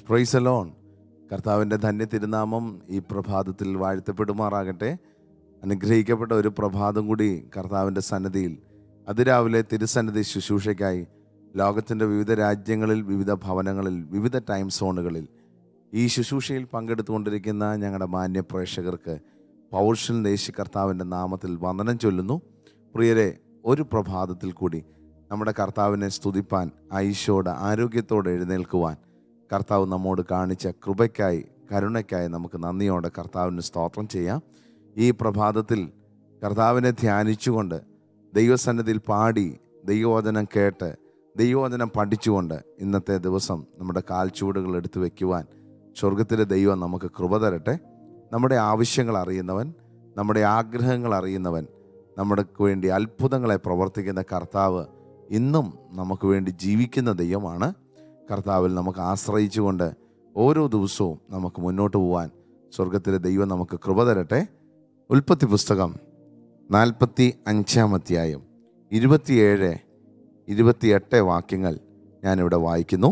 price loan കർത്താവിൻ്റെ ധന്യ തിരുനാമം ഈ പ്രഭാതത്തിൽ വാഴ്ത്തപ്പെടുമാറാകട്ടെ അനുഗ്രഹിക്കപ്പെട്ട ഒരു പ്രഭാതം കൂടി കർത്താവിൻ്റെ സന്നദ്ധിയിൽ അതിരാവിലെ തിരുസന്നിധി ശുശ്രൂഷയ്ക്കായി ലോകത്തിൻ്റെ വിവിധ രാജ്യങ്ങളിൽ വിവിധ ഭവനങ്ങളിൽ വിവിധ ടൈം സോണുകളിൽ ഈ ശുശ്രൂഷയിൽ പങ്കെടുത്തുകൊണ്ടിരിക്കുന്ന ഞങ്ങളുടെ മാന്യ പ്രേക്ഷകർക്ക് പൗർഷൻ ദേശി കർത്താവിൻ്റെ നാമത്തിൽ വന്ദനം ചൊല്ലുന്നു പ്രിയരെ ഒരു പ്രഭാതത്തിൽ കൂടി നമ്മുടെ കർത്താവിനെ സ്തുതിപ്പാൻ ഐശോടെ ആരോഗ്യത്തോടെ എഴുന്നേൽക്കുവാൻ കർത്താവ് നമ്മോട് കാണിച്ച കൃപയ്ക്കായി കരുണയ്ക്കായി നമുക്ക് നന്ദിയോടെ കർത്താവിന് സ്തോത്രം ചെയ്യാം ഈ പ്രഭാതത്തിൽ കർത്താവിനെ ധ്യാനിച്ചുകൊണ്ട് ദൈവസന്നിധിയിൽ പാടി ദൈവവചനം കേട്ട് ദൈവവചനം പഠിച്ചുകൊണ്ട് ഇന്നത്തെ ദിവസം നമ്മുടെ കാൽച്ചുവടുകൾ എടുത്തു വയ്ക്കുവാൻ സ്വർഗത്തിലെ ദൈവം നമുക്ക് കൃപ തരട്ടെ നമ്മുടെ ആവശ്യങ്ങൾ അറിയുന്നവൻ നമ്മുടെ ആഗ്രഹങ്ങൾ അറിയുന്നവൻ നമ്മൾക്ക് വേണ്ടി അത്ഭുതങ്ങളെ പ്രവർത്തിക്കുന്ന കർത്താവ് ഇന്നും നമുക്ക് വേണ്ടി ജീവിക്കുന്ന ദൈവമാണ് കർത്താവിൽ നമുക്ക് ആശ്രയിച്ചുകൊണ്ട് ഓരോ ദിവസവും നമുക്ക് മുന്നോട്ട് പോകാൻ സ്വർഗത്തിലെ ദൈവം നമുക്ക് കൃപ തരട്ടെ ഉൽപ്പത്തി പുസ്തകം നാൽപ്പത്തി അഞ്ചാം അധ്യായം ഇരുപത്തിയേഴ് ഇരുപത്തിയെട്ട് വാക്യങ്ങൾ ഞാനിവിടെ വായിക്കുന്നു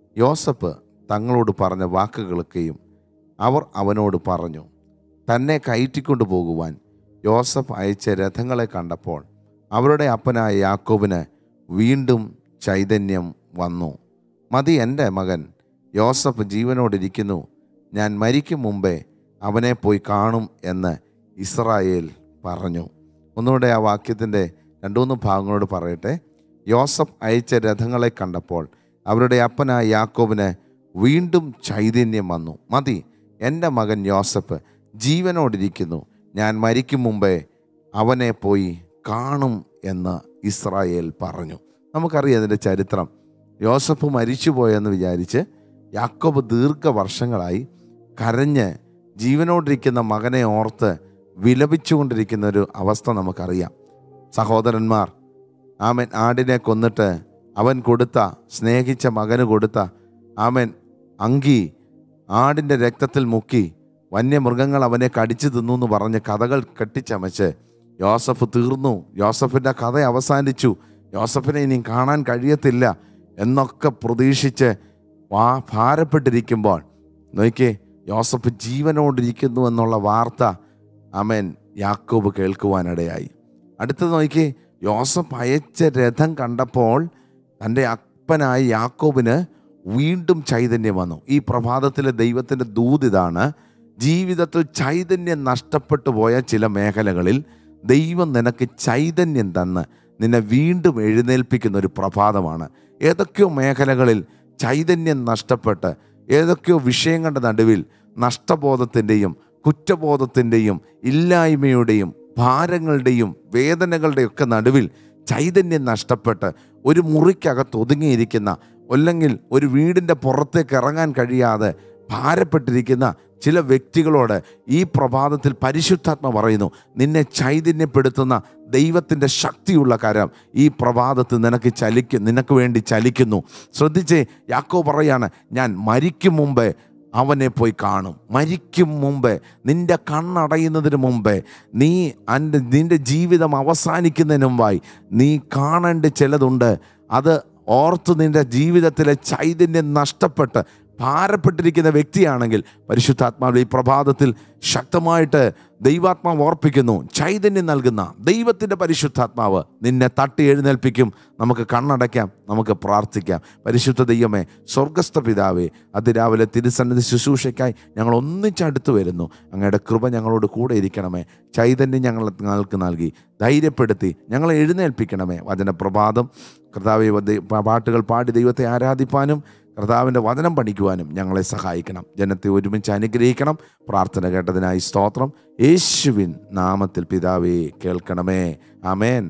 യോസഫ് തങ്ങളോട് പറഞ്ഞ വാക്കുകളൊക്കെയും അവർ അവനോട് പറഞ്ഞു തന്നെ കയറ്റിക്കൊണ്ടു പോകുവാൻ യോസഫ് അയച്ച രഥങ്ങളെ കണ്ടപ്പോൾ അവരുടെ അപ്പനായ യാക്കോബിന് വീണ്ടും ചൈതന്യം വന്നു മതി എൻ്റെ മകൻ യോസഫ് ജീവനോടിരിക്കുന്നു ഞാൻ മരിക്കും മുമ്പേ അവനെ പോയി കാണും എന്ന് ഇസ്രായേൽ പറഞ്ഞു ഒന്നുകൂടെ ആ വാക്യത്തിൻ്റെ രണ്ടു മൂന്ന് ഭാഗങ്ങളോട് പറയട്ടെ യോസഫ് അയച്ച രഥങ്ങളെ കണ്ടപ്പോൾ അവരുടെ അപ്പനായ യാക്കോബിന് വീണ്ടും ചൈതന്യം വന്നു മതി എൻ്റെ മകൻ യോസഫ് ജീവനോടിരിക്കുന്നു ഞാൻ മരിക്കും മുമ്പേ അവനെ പോയി കാണും എന്ന് ഇസ്രായേൽ പറഞ്ഞു നമുക്കറിയാം അതിൻ്റെ ചരിത്രം യോസഫ് മരിച്ചുപോയെന്ന് വിചാരിച്ച് യാക്കോബ് ദീർഘവർഷങ്ങളായി കരഞ്ഞ് ജീവനോടിരിക്കുന്ന മകനെ ഓർത്ത് വിലപിച്ചുകൊണ്ടിരിക്കുന്ന ഒരു അവസ്ഥ നമുക്കറിയാം സഹോദരന്മാർ ആമൻ ആടിനെ കൊന്നിട്ട് അവൻ കൊടുത്ത സ്നേഹിച്ച മകന് കൊടുത്ത ആമൻ അങ്കി ആടിൻ്റെ രക്തത്തിൽ മുക്കി വന്യമൃഗങ്ങൾ അവനെ കടിച്ചു തിന്നു എന്ന് പറഞ്ഞ് കഥകൾ കെട്ടിച്ചമച്ച് യോസഫ് തീർന്നു യോസഫിൻ്റെ കഥ അവസാനിച്ചു യോസഫിനെ ഇനി കാണാൻ കഴിയത്തില്ല എന്നൊക്കെ പ്രതീക്ഷിച്ച് വാ ഭാരപ്പെട്ടിരിക്കുമ്പോൾ നോക്കിയേ യോസഫ് ജീവനോടിരിക്കുന്നു എന്നുള്ള വാർത്ത അമേൻ യാക്കോബ് കേൾക്കുവാനിടയായി അടുത്തത് നോക്കി യോസഫ് അയച്ച രഥം കണ്ടപ്പോൾ തൻ്റെ അപ്പനായ യാക്കോബിന് വീണ്ടും ചൈതന്യം വന്നു ഈ പ്രഭാതത്തിലെ ദൈവത്തിൻ്റെ ദൂതിതാണ് ജീവിതത്തിൽ ചൈതന്യം നഷ്ടപ്പെട്ടു പോയ ചില മേഖലകളിൽ ദൈവം നിനക്ക് ചൈതന്യം തന്ന് നിന്നെ വീണ്ടും എഴുന്നേൽപ്പിക്കുന്ന ഒരു പ്രഭാതമാണ് ഏതൊക്കെയോ മേഖലകളിൽ ചൈതന്യം നഷ്ടപ്പെട്ട് ഏതൊക്കെയോ വിഷയങ്ങളുടെ നടുവിൽ നഷ്ടബോധത്തിൻ്റെയും കുറ്റബോധത്തിൻ്റെയും ഇല്ലായ്മയുടെയും ഭാരങ്ങളുടെയും വേദനകളുടെയും ഒക്കെ നടുവിൽ ചൈതന്യം നഷ്ടപ്പെട്ട് ഒരു മുറിക്കകത്ത് ഒതുങ്ങിയിരിക്കുന്ന അല്ലെങ്കിൽ ഒരു വീടിൻ്റെ പുറത്തേക്ക് ഇറങ്ങാൻ കഴിയാതെ ഭാരപ്പെട്ടിരിക്കുന്ന ചില വ്യക്തികളോട് ഈ പ്രഭാതത്തിൽ പരിശുദ്ധാത്മ പറയുന്നു നിന്നെ ചൈതന്യപ്പെടുത്തുന്ന ദൈവത്തിൻ്റെ ശക്തിയുള്ള കരം ഈ പ്രഭാതത്തിൽ നിനക്ക് ചലിക്കും നിനക്ക് വേണ്ടി ചലിക്കുന്നു ശ്രദ്ധിച്ചേ യാക്കോ പറയാണ് ഞാൻ മരിക്കും മുമ്പേ അവനെ പോയി കാണും മരിക്കും മുമ്പേ നിന്റെ കണ്ണടയുന്നതിന് മുമ്പേ നീ എൻ്റെ നിന്റെ ജീവിതം അവസാനിക്കുന്നതിന് മുമ്പായി നീ കാണേണ്ട ചിലതുണ്ട് അത് ഓർത്ത് നിന്റെ ജീവിതത്തിലെ ചൈതന്യം നഷ്ടപ്പെട്ട് ഭാരപ്പെട്ടിരിക്കുന്ന വ്യക്തിയാണെങ്കിൽ പരിശുദ്ധാത്മാവ് ഈ പ്രഭാതത്തിൽ ശക്തമായിട്ട് ദൈവാത്മാവ് ഓർപ്പിക്കുന്നു ചൈതന്യം നൽകുന്ന ദൈവത്തിൻ്റെ പരിശുദ്ധാത്മാവ് നിന്നെ തട്ടി എഴുന്നേൽപ്പിക്കും നമുക്ക് കണ്ണടയ്ക്കാം നമുക്ക് പ്രാർത്ഥിക്കാം പരിശുദ്ധ ദൈവമേ സ്വർഗസ്ഥ പിതാവേ അതിരാവിലെ തിരുസന്നിധി ശുശ്രൂഷയ്ക്കായി ഞങ്ങൾ ഒന്നിച്ചടുത്ത് വരുന്നു അങ്ങയുടെ കൃപ ഞങ്ങളോട് കൂടെ ഇരിക്കണമേ ചൈതന്യം ഞങ്ങൾ ഞങ്ങൾക്ക് നൽകി ധൈര്യപ്പെടുത്തി ഞങ്ങളെ എഴുന്നേൽപ്പിക്കണമേ വചനപ്രഭാതം കർത്താവ് പാട്ടുകൾ പാടി ദൈവത്തെ ആരാധിപ്പാനും കർത്താവിൻ്റെ വചനം പഠിക്കുവാനും ഞങ്ങളെ സഹായിക്കണം ജനത്തെ ഒരുമിച്ച് അനുഗ്രഹിക്കണം പ്രാർത്ഥന കേട്ടതിനായി സ്തോത്രം യേശുവിൻ നാമത്തിൽ പിതാവേ കേൾക്കണമേ ആമേൻ